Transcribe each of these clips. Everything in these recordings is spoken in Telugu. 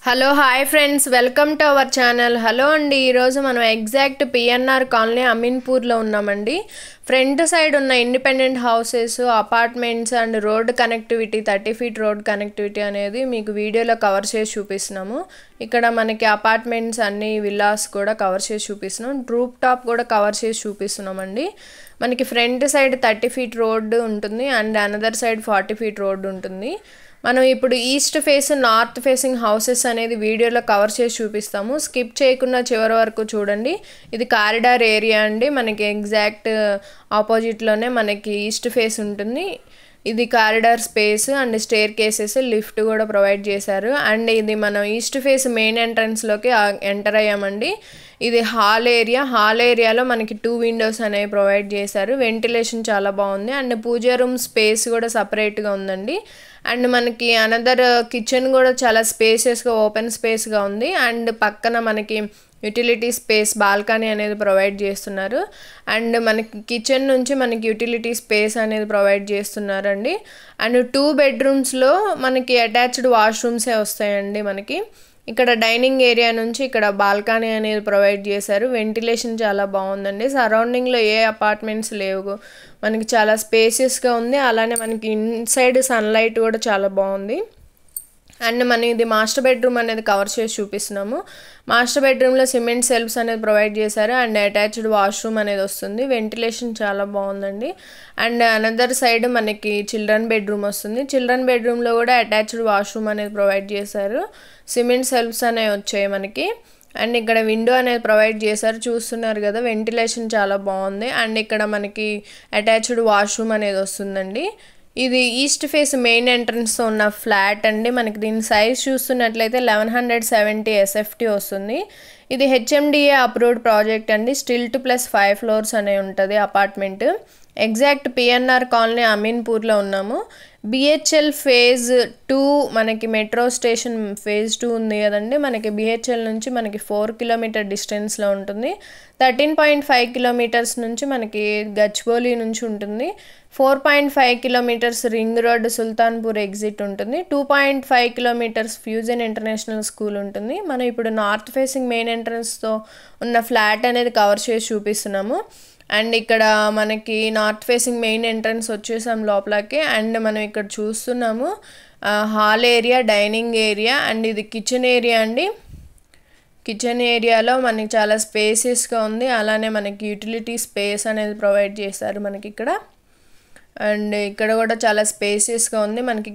hello hi friends welcome to our channel hello అండి ఈరోజు మనం ఎగ్జాక్ట్ పిఎన్ఆర్ కాలనీ అమీన్పూర్లో ఉన్నామండి ఫ్రంట్ సైడ్ ఉన్న independent houses apartments and road connectivity thirty feet road connectivity అనేది మీకు వీడియోలో కవర్ చేసి చూపిస్తున్నాము ఇక్కడ మనకి అపార్ట్మెంట్స్ అన్ని విల్లాస్ కూడా కవర్ చేసి చూపిస్తున్నాం రూప్ టాప్ కూడా కవర్ చేసి చూపిస్తున్నామండి మనకి front side thirty feet road ఉంటుంది and another side forty feet road ఉంటుంది మనం ఇప్పుడు east face north facing houses అనేది వీడియోలో కవర్ చేసి చూపిస్తాము స్కిప్ చేయకుండా చివరి వరకు చూడండి ఇది కారిడార్ ఏరియా అండి మనకి ఎగ్జాక్ట్ ఆపోజిట్లోనే మనకి ఈస్ట్ ఫేస్ ఉంటుంది ఇది corridor space and staircases lift కూడా ప్రొవైడ్ చేశారు అండ్ ఇది మనం ఈస్ట్ ఫేస్ మెయిన్ ఎంట్రన్స్లోకి ఎంటర్ అయ్యామండి ఇది హాల్ ఏరియా హాల్ ఏరియాలో మనకి టూ విండోస్ అనేవి ప్రొవైడ్ చేశారు వెంటిలేషన్ చాలా బాగుంది అండ్ పూజ రూమ్ స్పేస్ కూడా సపరేట్గా ఉందండి అండ్ మనకి అనదర్ కిచెన్ కూడా చాలా స్పేసెస్గా ఓపెన్ స్పేస్గా ఉంది అండ్ పక్కన మనకి యూటిలిటీ స్పేస్ బాల్కనీ అనేది ప్రొవైడ్ చేస్తున్నారు అండ్ మనకి కిచెన్ నుంచి మనకి యూటిలిటీ స్పేస్ అనేది ప్రొవైడ్ చేస్తున్నారండి అండ్ టూ బెడ్రూమ్స్లో మనకి అటాచ్డ్ వాష్రూమ్సే వస్తాయండి మనకి ఇక్కడ డైనింగ్ ఏరియా నుంచి ఇక్కడ బాల్కనీ అనేది ప్రొవైడ్ చేశారు వెంటిలేషన్ చాలా బాగుందండి సరౌండింగ్లో ఏ అపార్ట్మెంట్స్ లేవు మనకి చాలా స్పేసియస్గా ఉంది అలానే మనకి ఇన్సైడ్ సన్లైట్ కూడా చాలా బాగుంది అండ్ మనం ఇది మాస్టర్ బెడ్రూమ్ అనేది కవర్ చేసి చూపిస్తున్నాము మాస్టర్ బెడ్రూమ్లో సిమెంట్ సెల్ఫ్స్ అనేది ప్రొవైడ్ చేశారు అండ్ అటాచ్డ్ వాష్రూమ్ అనేది వస్తుంది వెంటిలేషన్ చాలా బాగుందండి అండ్ అనదర్ సైడ్ మనకి చిల్డ్రన్ బెడ్రూమ్ వస్తుంది చిల్డ్రన్ బెడ్రూమ్లో కూడా అటాచ్డ్ వాష్రూమ్ అనేది ప్రొవైడ్ చేశారు సిమెంట్ సెల్ఫ్స్ అనేవి వచ్చాయి మనకి అండ్ ఇక్కడ విండో అనేది ప్రొవైడ్ చేశారు చూస్తున్నారు కదా వెంటిలేషన్ చాలా బాగుంది అండ్ ఇక్కడ మనకి అటాచ్డ్ వాష్రూమ్ అనేది వస్తుందండి ఇది ఈస్ట్ ఫేస్ మెయిన్ ఎంట్రన్స్తో ఉన్న ఫ్లాట్ అండి మనకి దీని సైజ్ చూస్తున్నట్లయితే లెవెన్ హండ్రెడ్ సెవెంటీ ఎస్ఎఫ్టీ వస్తుంది ఇది హెచ్ఎండిఏ అప్రూవ్డ్ ప్రాజెక్ట్ అండి స్టిల్ట్ ప్లస్ ఫైవ్ ఫ్లోర్స్ అనే ఉంటుంది అపార్ట్మెంట్ ఎగ్జాక్ట్ పిఎన్ఆర్ కాలనీ అమీన్పూర్లో ఉన్నాము బిహెచ్ఎల్ ఫేజ్ టూ మనకి మెట్రో స్టేషన్ ఫేజ్ టూ ఉంది కదండి మనకి బిహెచ్ఎల్ నుంచి మనకి ఫోర్ కిలోమీటర్ డిస్టెన్స్లో ఉంటుంది థర్టీన్ పాయింట్ ఫైవ్ కిలోమీటర్స్ నుంచి మనకి గచ్చిబౌలి నుంచి ఉంటుంది four point five kilometres ring road Sultanpur exit ఉంటుంది two point five kilometres fusion international school ఉంటుంది మనం ఇప్పుడు నార్త్ ఫేసింగ్ మెయిన్ ఎంట్రన్స్తో ఉన్న ఫ్లాట్ అనేది కవర్ చేసి చూపిస్తున్నాము అండ్ ఇక్కడ మనకి నార్త్ ఫేసింగ్ మెయిన్ ఎంట్రన్స్ వచ్చేసాం లోపలకి అండ్ మనం ఇక్కడ చూస్తున్నాము hall area dining area and ఇది కిచెన్ ఏరియా అండి కిచెన్ ఏరియాలో మనకి చాలా స్పేసెస్గా ఉంది అలానే మనకి యూటిలిటీ స్పేస్ అనేది ప్రొవైడ్ చేశారు మనకి ఇక్కడ అండ్ ఇక్కడ కూడా చాలా స్పేసెస్గా ఉంది మనకి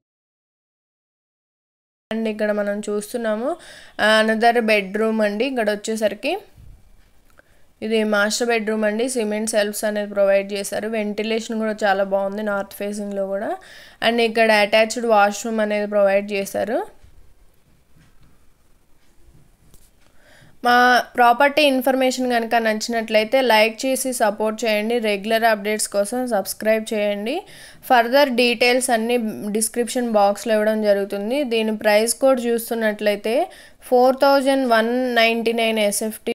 అండ్ ఇక్కడ మనం చూస్తున్నాము అనదర్ బెడ్రూమ్ అండి ఇక్కడ వచ్చేసరికి ఇది మాస్టర్ బెడ్రూమ్ అండి సిమెంట్ సెల్ఫ్స్ అనేది ప్రొవైడ్ చేశారు వెంటిలేషన్ కూడా చాలా బాగుంది నార్త్ ఫేసింగ్లో కూడా అండ్ ఇక్కడ అటాచ్డ్ వాష్రూమ్ అనేది ప్రొవైడ్ చేశారు మా ప్రాపర్టీ ఇన్ఫర్మేషన్ కనుక నచ్చినట్లయితే లైక్ చేసి సపోర్ట్ చేయండి రెగ్యులర్ అప్డేట్స్ కోసం సబ్స్క్రైబ్ చేయండి ఫర్దర్ డీటెయిల్స్ అన్నీ డిస్క్రిప్షన్ బాక్స్లో ఇవ్వడం జరుగుతుంది దీని ప్రైస్ కోడ్ చూస్తున్నట్లయితే four thousand one ninety nine SFT